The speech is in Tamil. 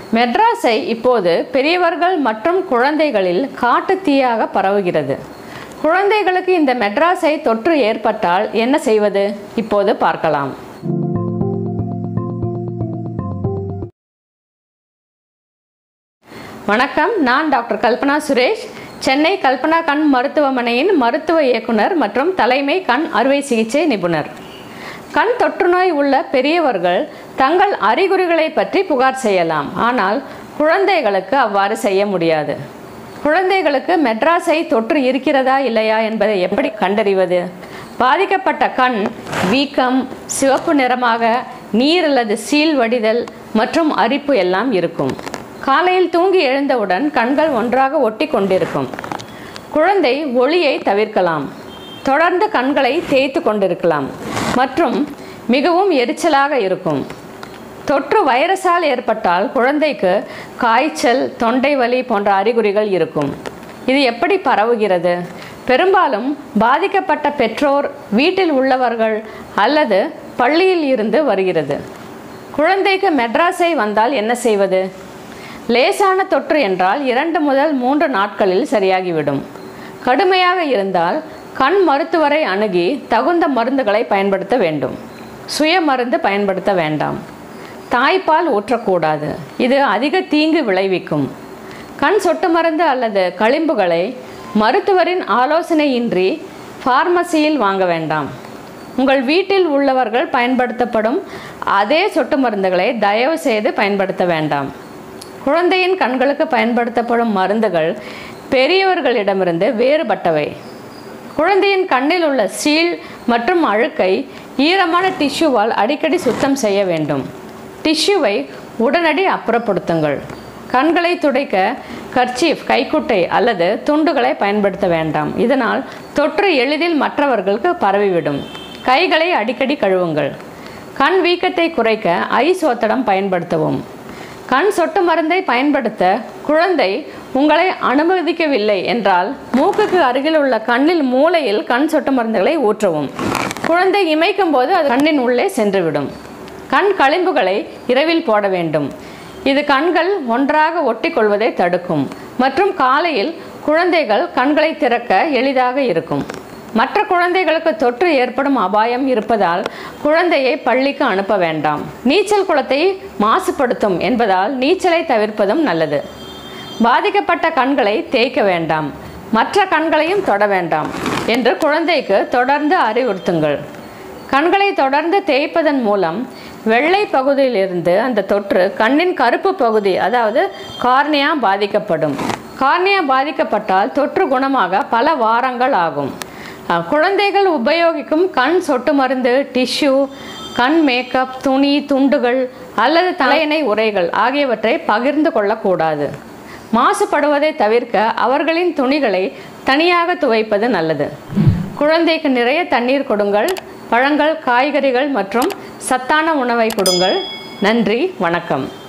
மெட்ராஸை இப்போது பெரியவர்கள் மற்றும் குழந்தைகளில் காட்டுத் தீயாக பரவுகிறது குழந்தைகளுக்கு இந்த மெட்ராஸை தொற்று ஏற்பட்டால் என்ன செய்வது இப்போது பார்க்கலாம் வணக்கம் நான் டாக்டர் கல்பனா சுரேஷ் சென்னை கல்பனா கண் மருத்துவமனையின் மருத்துவ இயக்குனர் மற்றும் தலைமை கண் அறுவை சிகிச்சை நிபுணர் கண் தொற்றுநோய் உள்ள பெரியவர்கள் தங்கள் அறிகுறிகளை பற்றி புகார் செய்யலாம் ஆனால் குழந்தைகளுக்கு அவ்வாறு செய்ய முடியாது குழந்தைகளுக்கு மெட்ராஸை தொற்று இருக்கிறதா இல்லையா என்பதை எப்படி கண்டறிவது பாதிக்கப்பட்ட கண் வீக்கம் சிவப்பு நிறமாக நீர் அல்லது சீல் வடிதல் மற்றும் அரிப்பு எல்லாம் இருக்கும் காலையில் தூங்கி எழுந்தவுடன் கண்கள் ஒன்றாக ஒட்டி கொண்டிருக்கும் குழந்தை ஒளியை தவிர்க்கலாம் தொடர்ந்து கண்களை தேய்த்து கொண்டிருக்கலாம் மற்றும் மிகவும் எரிச்சலாக இருக்கும் தொற்று வைரஸால் ஏற்பட்டால் குழந்தைக்கு காய்ச்சல் தொண்டை வலி போன்ற அறிகுறிகள் இருக்கும் இது எப்படி பரவுகிறது பெரும்பாலும் பாதிக்கப்பட்ட பெற்றோர் வீட்டில் உள்ளவர்கள் அல்லது பள்ளியில் இருந்து வருகிறது குழந்தைக்கு மெட்ராஸை வந்தால் என்ன செய்வது லேசான தொற்று என்றால் இரண்டு முதல் மூன்று நாட்களில் சரியாகிவிடும் கடுமையாக இருந்தால் கண் மருத்துவரை அணுகி தகுந்த மருந்துகளை பயன்படுத்த வேண்டும் சுய மருந்து பயன்படுத்த வேண்டாம் தாய்ப்பால் ஊற்றக்கூடாது இது அதிக தீங்கு விளைவிக்கும் கண் சொட்டு மருந்து அல்லது களிம்புகளை மருத்துவரின் ஆலோசனையின்றி ஃபார்மசியில் வாங்க வேண்டாம் உங்கள் வீட்டில் உள்ளவர்கள் பயன்படுத்தப்படும் அதே சொட்டு மருந்துகளை தயவு செய்து பயன்படுத்த வேண்டாம் குழந்தையின் கண்களுக்கு பயன்படுத்தப்படும் மருந்துகள் பெரியவர்களிடமிருந்து வேறுபட்டவை குழந்தையின் கண்ணில் உள்ள சீல் மற்றும் அழுக்கை ஈரமான டிஷ்யூவால் அடிக்கடி சுத்தம் செய்ய வேண்டும் டிஷ்யூவை உடனடி அப்புறப்படுத்துங்கள் கண்களை துடைக்க கர்ச்சீஃப் கைக்குட்டை அல்லது துண்டுகளை பயன்படுத்த வேண்டாம் இதனால் தொற்று எளிதில் மற்றவர்களுக்கு பரவிவிடும் கைகளை அடிக்கடி கழுவுங்கள் கண் வீக்கத்தை குறைக்க ஐஸ் ஒத்தடம் பயன்படுத்தவும் கண் சொட்டு மருந்தை பயன்படுத்த குழந்தை உங்களை அனுமதிக்கவில்லை என்றால் மூக்குக்கு அருகில் உள்ள கண்ணில் மூலையில் கண் சொட்டு மருந்துகளை ஊற்றவும் குழந்தை இமைக்கும் போது அது கண்ணின் உள்ளே சென்றுவிடும் கண் களிம்புகளை இரவில் போட வேண்டும் இது கண்கள் ஒன்றாக ஒட்டி கொள்வதை தடுக்கும் மற்றும் காலையில் குழந்தைகள் கண்களை திறக்க எளிதாக இருக்கும் மற்ற குழந்தைகளுக்கு தொற்று ஏற்படும் அபாயம் இருப்பதால் குழந்தையை பள்ளிக்கு அனுப்ப வேண்டாம் நீச்சல் குளத்தை மாசுபடுத்தும் என்பதால் நீச்சலை தவிர்ப்பதும் நல்லது பாதிக்கப்பட்ட கண்களை தேய்க்க வேண்டாம் மற்ற கண்களையும் தொட வேண்டாம் என்று குழந்தைக்கு தொடர்ந்து அறிவுறுத்துங்கள் கண்களை தொடர்ந்து தேய்ப்பதன் மூலம் வெள்ளை பகுதியிலிருந்து அந்த தொற்று கண்ணின் கருப்பு பகுதி அதாவது கார்னியா பாதிக்கப்படும் கார்னியா பாதிக்கப்பட்டால் தொற்று குணமாக பல வாரங்கள் ஆகும் அஹ், குழந்தைகள் உபயோகிக்கும் கண் சொட்டு மருந்து டிஷ்யூ கண் மேக்கப் துணி துண்டுகள் அல்லது தலையணை உரைகள் ஆகியவற்றை பகிர்ந்து கொள்ளக்கூடாது மாசுபடுவதை தவிர்க்க அவர்களின் துணிகளை தனியாக துவைப்பது நல்லது குழந்தைக்கு நிறைய தண்ணீர் கொடுங்கள் பழங்கள் காய்கறிகள் மற்றும் சத்தான உணவை கொடுங்கள் நன்றி வணக்கம்